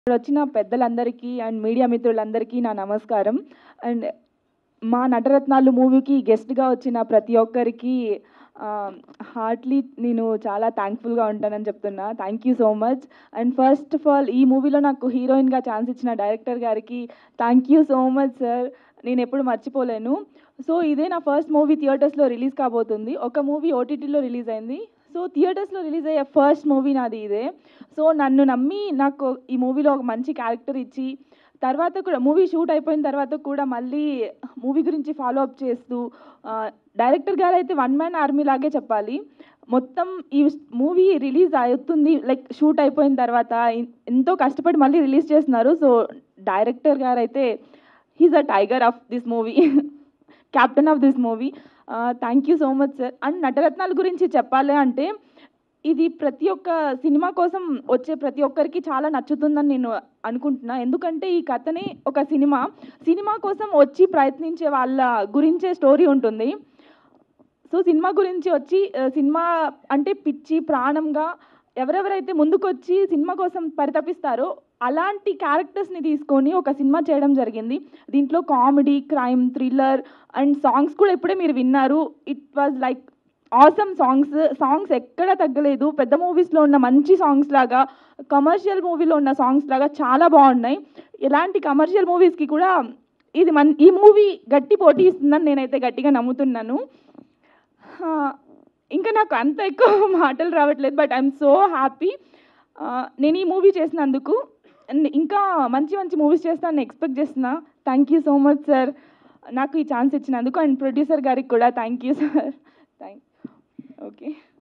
ఇక్కడ వచ్చిన పెద్దలందరికీ అండ్ మీడియా మిత్రులందరికీ నా నమస్కారం అండ్ మా నటరత్నాలు మూవీకి గెస్ట్గా వచ్చిన ప్రతి ఒక్కరికి హార్ట్లీ నేను చాలా థ్యాంక్ఫుల్గా ఉంటానని చెప్తున్నా thank you so much and first of all ఈ మూవీలో నాకు హీరోయిన్గా ఛాన్స్ ఇచ్చిన డైరెక్టర్ గారికి thank you so much sir నేను ఎప్పుడు మర్చిపోలేను సో ఇదే నా ఫస్ట్ మూవీ థియేటర్స్లో రిలీజ్ కాబోతుంది ఒక మూవీ ఓటీటీలో రిలీజ్ అయింది సో థియేటర్స్లో రిలీజ్ అయ్యే ఫస్ట్ మూవీ నాది ఇదే సో నన్ను నమ్మి నాకు ఈ మూవీలో ఒక మంచి క్యారెక్టర్ ఇచ్చి తర్వాత కూడా మూవీ షూట్ అయిపోయిన తర్వాత కూడా మళ్ళీ మూవీ గురించి ఫాలో అప్ చేస్తూ ఆ, డైరెక్టర్ గారు అయితే వన్ మ్యాన్ ఆర్మీ లాగే చెప్పాలి మొత్తం ఈ మూవీ రిలీజ్ అవుతుంది లైక్ షూట్ అయిపోయిన తర్వాత ఎన్- ఎంతో కష్టపడి మళ్ళీ రిలీజ్ చేస్తున్నారు సో డైరెక్టర్ గారు అయితే he's a tiger of this movie captain of this movie thank you so much sir and నటరత్నాల గురించి చెప్పాలి అంటే ఇది ప్రతి ఒక్క సినిమా కోసం వచ్చే ప్రతి ఒక్కరికి చాలా నచ్చుతుందని నేను అనుకుంటున్నా ఎందుకంటే ఈ కథనే ఒక సినిమా సినిమా కోసం వచ్చి ప్రయత్నించే వాళ్ళ గురించే స్టోరీ ఉంటుంది సో సినిమా గురించి వచ్చి ఆ, సినిమా అంటే పిచ్చి ప్రాణంగా ఎవరెవరైతే ముందుకొచ్చి సినిమా కోసం పరితపిస్తారో అలాంటి క్యారెక్టర్స్ని తీసుకొని ఒక సినిమా చేయడం జరిగింది దీంట్లో comedy crime thriller and songs కూడా ఇప్పుడే మీరు విన్నారు it was like awesome songs songs ఎక్కడ తగ్గలేదు పెద్ద మూవీస్లో ఉన్న మంచి సాంగ్స్ లాగా కమర్షియల్ మూవీలో ఉన్న సాంగ్స్ లాగా చాలా బాగున్నాయి ఇలాంటి కమర్షియల్ మూవీస్కి కూడా ఇది మన్ ఈ మూవీ గట్టి పోటీ ఇస్తుందని నేనైతే గట్టిగా నమ్ముతున్నాను ఆ, ఇంకా నాకు అంత ఎక్కువ మాటలు రావట్లేదు బట్ ఐఎమ్ సో హ్యాపీ నేను ఈ మూవీ చేసినందుకు అండ్ ఇంకా మంచి మంచి మూవీస్ చేస్తానని ఎక్స్పెక్ట్ చేస్తున్నా thank you so much sir నాకు ఈ ఛాన్స్ ఇచ్చినందుకు అండ్ ప్రొడ్యూసర్ గారికి కూడా thank you sir thank okay